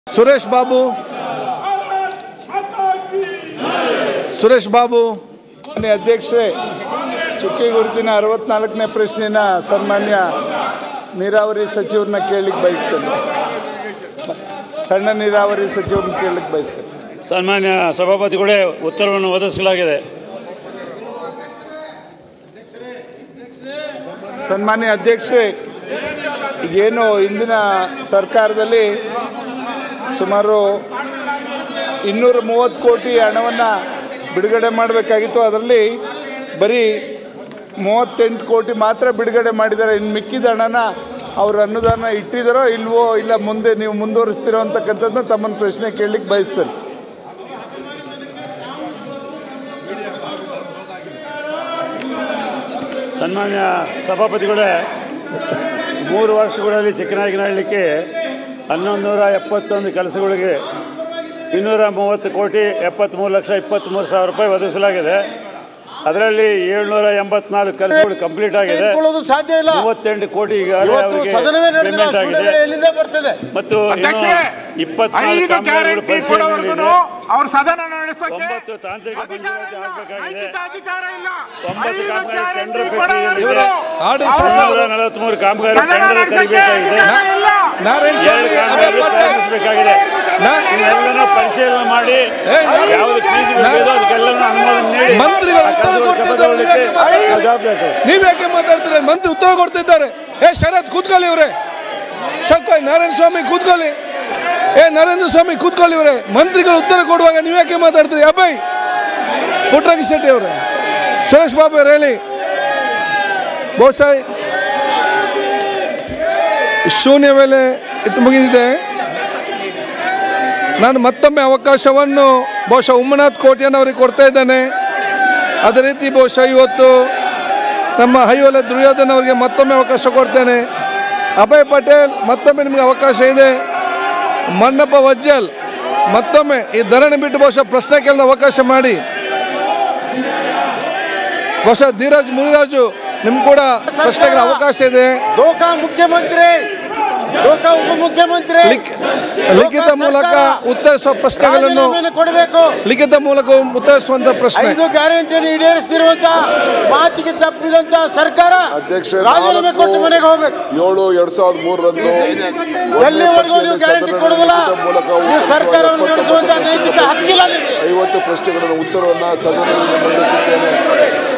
ಸುರೇಶ್ ಬಾಬು ಸುರೇಶ್ ಬಾಬು ಮಾನ್ಯ ಅಧ್ಯಕ್ಷರೇ ಚುಕ್ಕಿ ಗುರುತಿನ ಅರವತ್ನಾಲ್ಕನೇ ಪ್ರಶ್ನೆನ ಸನ್ಮಾನ್ಯ ನೀರಾವರಿ ಸಚಿವರನ್ನ ಕೇಳಲಿಕ್ಕೆ ಬಯಸ್ತೇನೆ ಸಣ್ಣ ನೀರಾವರಿ ಸಚಿವರನ್ನ ಕೇಳಲಿಕ್ಕೆ ಬಯಸ್ತೇನೆ ಸನ್ಮಾನ್ಯ ಸಭಾಪತಿಗಳೇ ಉತ್ತರವನ್ನು ಒದಗಿಸಲಾಗಿದೆ ಸನ್ಮಾನ್ಯ ಅಧ್ಯಕ್ಷರೇ ಈಗೇನು ಇಂದಿನ ಸರ್ಕಾರದಲ್ಲಿ ಸುಮಾರು ಇನ್ನೂರ ಮೂವತ್ತು ಕೋಟಿ ಹಣವನ್ನು ಬಿಡುಗಡೆ ಮಾಡಬೇಕಾಗಿತ್ತು ಅದರಲ್ಲಿ ಬರೀ ಮೂವತ್ತೆಂಟು ಕೋಟಿ ಮಾತ್ರ ಬಿಡುಗಡೆ ಮಾಡಿದ್ದಾರೆ ಇನ್ನು ಮಿಕ್ಕಿದ ಹಣನ ಅವ್ರ ಅನುದಾನ ಇಟ್ಟಿದ್ದಾರೋ ಇಲ್ವೋ ಇಲ್ಲ ಮುಂದೆ ನೀವು ಮುಂದುವರಿಸ್ತಿರೋ ಅಂತಕ್ಕಂಥದ್ದನ್ನ ತಮ್ಮನ್ನು ಪ್ರಶ್ನೆ ಕೇಳಲಿಕ್ಕೆ ಬಯಸ್ತೇನೆ ಸನ್ಮಾನ್ಯ ಸಭಾಪತಿಗಳೇ ಮೂರು ವರ್ಷಗಳಲ್ಲಿ ಚಿಕ್ಕನಾಗಿನಹಳ್ಳಿಗೆ ಹನ್ನೊಂದು ನೂರ ಎಪ್ಪತ್ತೊಂದು ಕೆಲಸಗಳಿಗೆ ಇನ್ನೂರ ಮೂವತ್ತು ಕೋಟಿ ಎಪ್ಪತ್ತ್ಮೂರು ಲಕ್ಷ ಇಪ್ಪತ್ತ್ಮೂರು ಸಾವಿರ ರೂಪಾಯಿ ಒದಗಿಸಲಾಗಿದೆ ಅದರಲ್ಲಿ ಏಳ್ನೂರ ಎಂಬತ್ನಾಲ್ಕು ಕೆಲಸಗಳು ಕಂಪ್ಲೀಟ್ ಆಗಿದೆ ತೆಗೆದುಕೊಳ್ಳೋದು ಸಾಧ್ಯ ಇಲ್ಲ ಮೂವತ್ತೆಂಟು ಕೋಟಿ ಈಗಾಗಲೇ ಇವತ್ತು ಅವರಿಗೆ ಸದನವೇ ನಡೆದಿಲ್ಲ ಪೇಮೆಂಟ್ ಆಗಿದೆ ಸುಳ್ಳುಗಳು ಎಲ್ಲಿಂದ ಬರ್ತದೆ ಮತ್ತು ಇನ್ನು ಅಧ್ಯಕ್ಷರೇ, ಇಪ್ಪತ್ನಾಲ್ಕು ಐದು ಕಾಮಗಾರಿಗಳು ಗ್ಯಾರಂಟಿ ಕೊಡೋವರೆಗೂ ಪರಿಶೀಲನೆಯಲ್ಲಿದೆ ಅವ್ರ ಸದನ ನಡೆಸಕ್ಕೆ ಒಂಬತ್ತು ತಾಂತ್ರಿಕ ಅಧಿಕಾರ ಮಂಜೂರಾತಿ ಇಲ್ಲ. ಆಗಬೇಕಾಗಿದೆ ನೈತಿಕ ಅಧಿಕಾರ ಇಲ್ಲ ಒಂಬತ್ತು ಐದು ಕಾಮಗಾರಿ ಗ್ಯಾರಂಟಿ ಟೆಂಡರ್ ಕೊಡೋವರೆಗೂ ಪ್ರಕ್ರಿಯೆಯಲ್ಲಿದೆ. ಆಡಳಿತ ಅವರು ಶಾಸಕರು ನೂರ ನಲವತ್ಮೂರು ಕಾಮಗಾರಿ ಸದನ ಟೆಂಡರ್ ನಡೆಸಕ್ಕೆ ಕರಿಬೇಕಾಗಿದೆ ಅಧಿಕಾರ ಇಲ್ಲ ನಾರಾಯಣ ಎರಡು ಸ್ವಾಮಿ ಕಾಮಗಾರಿ ಅದೇ ಮತ್ತೆ ಪ್ರಾರಂಭಿಸಬೇಕಾಗಿದೆ ನಾ- ಇದೆಲ್ಲನೂ ಪರಿಶೀಲನೆ ಮಾಡಿ ಏ, ನಾರಾಯಣ ಯಾವುದು ಫೀಸ್ ನಾ- ಬೇಕೋ ಅದಕ್ಕೆಲ್ಲನೂ ಅನುಮೋದನೆ ನೀಡಿ ಮಂತ್ರಿಗಳು ಆ ಉತ್ತರ ಕೆಲಸಗಳು ಕೊಡ್ತಿದ್ದಾರೆ, ನೀವು ಯಾಕೆ ಕೈಗೊಳ್ಳಲಿಕ್ಕೆ ಮಾತಾಡ್ತೀರಿ? ಜವಾಬ್ದಾರಿ. ನೀವ್ ಯಾಕೆ ಮಾತಾಡ್ತೀರ ಮಂತ್ರಿ ಉತ್ತರ ಕೊಡ್ತಿದ್ದಾರೆ ಏ ಶರತ್ ಕೂತ್ಕೊಳ್ಳಿ ಇವ್ರೆ ಶಕ್ಕಾಯ್ ನಾರಾಯಣ ಸ್ವಾಮಿ ಕೂತ್ಕೊಳ್ಳಿ ಏ ನರೇಂದ್ರ ಸ್ವಾಮಿ ಕೂತ್ಕೊಳ್ಳಿ ಇವ್ರೆ ಮಂತ್ರಿಗಳು ಉತ್ತರ ಕೊಡುವಾಗ ನೀವ್ ಯಾಕೆ ಮಾತಾಡ್ತೀರಿ ಅಬ್ಬಯ್ ಪುಟ್ಟರಾಗಿ ಶೆಟ್ಟಿ ಅವರೇ ಸುರೇಶ್ ಬಾಬು ಅವ್ರು ಹೇಳಿ ಬಹುಶಃ ಶೂನ್ಯ ವೇಳೆ ಇಟ್ಟು ಮುಗಿದಿದೆ ನಾನು ಮತ್ತೊಮ್ಮೆ ಅವಕಾಶವನ್ನು ಬಹುಶಃ ಉಮ್ಮನಾಥ್ ಕೋಟ್ಯನವರಿಗೆ ಕೊಡ್ತಾ ಇದ್ದೇನೆ ಅದೇ ರೀತಿ ಬಹುಶಃ ಇವತ್ತು ನಮ್ಮ ಹೈವಲ ದುರ್ಯೋಧನ ಅವರಿಗೆ ಮತ್ತೊಮ್ಮೆ ಅವಕಾಶ ಕೊಡ್ತೇನೆ ಅಭಯ್ ಪಟೇಲ್ ಮತ್ತೊಮ್ಮೆ ನಿಮಗೆ ಅವಕಾಶ ಇದೆ ಮಣ್ಣಪ್ಪ ವಜ್ಜಲ್ ಮತ್ತೊಮ್ಮೆ ಈ ಧರಣಿ ಬಿಟ್ಟು ಬಹುಶಃ ಪ್ರಶ್ನೆ ಕೇಳಲು ಅವಕಾಶ ಮಾಡಿ ಬಹುಶಃ ಧೀರಜ್ ಮುನಿರಾಜು ನಿಮ್ಗೆ ಕೂಡ ಪ್ರಶ್ನೆಗಳ ಅವಕಾಶ ಇದೆ ದೋಖಾ ಮುಖ್ಯಮಂತ್ರಿ ದೋಖಾ ಉಪಮುಖ್ಯಮಂತ್ರಿ ಲಿಖ- ಲಿಖಿತ ಮೂಲಕ ಉತ್ತರಿಸುವ ಪ್ರಶ್ನೆಗಳನ್ನು ರಾಜೀನಾಮೆಯನ್ನು ಕೊಡಬೇಕು ಲಿಖಿತ ಮೂಲಕ ಉತ್ತರಿಸುವಂತ ಪ್ರಶ್ನೆ ಐದು ಗ್ಯಾರಂಟಿಯನ್ನು ಈಡೇರಿಸ್ತಿರುವಂತ ಮಾತಿಗೆ ತಪ್ಪಿದಂತ ಸರ್ಕಾರ ಅಧ್ಯಕ್ಷ ರಾಜೀನಾಮೆ ಕೊಟ್ಟು ಮನೆಗೆ ಹೋಗ್ಬೇಕು ಏಳು ಎರಡ್ ಸಾವಿರದ ಮೂರರಂದು ಎಲ್ಲಿವರೆಗೂ ನೀವು ಗ್ಯಾರಂಟಿ ಕೊಡುದಿಲ್ಲ ನೀವು ಸರ್ಕಾರವನ್ನು ನಡೆಸುವಂತ ನೈತಿಕ ಹಕ್ಕಿಲ್ಲ ನಿಮಗೆ ಐವತ್ತು ಪ್ರಶ್ನೆಗಳ ಉತ್ತರವನ್ನ ಸದನದಲ್ಲಿ ಮಂಡಿಸಿದ್ದೇನೆ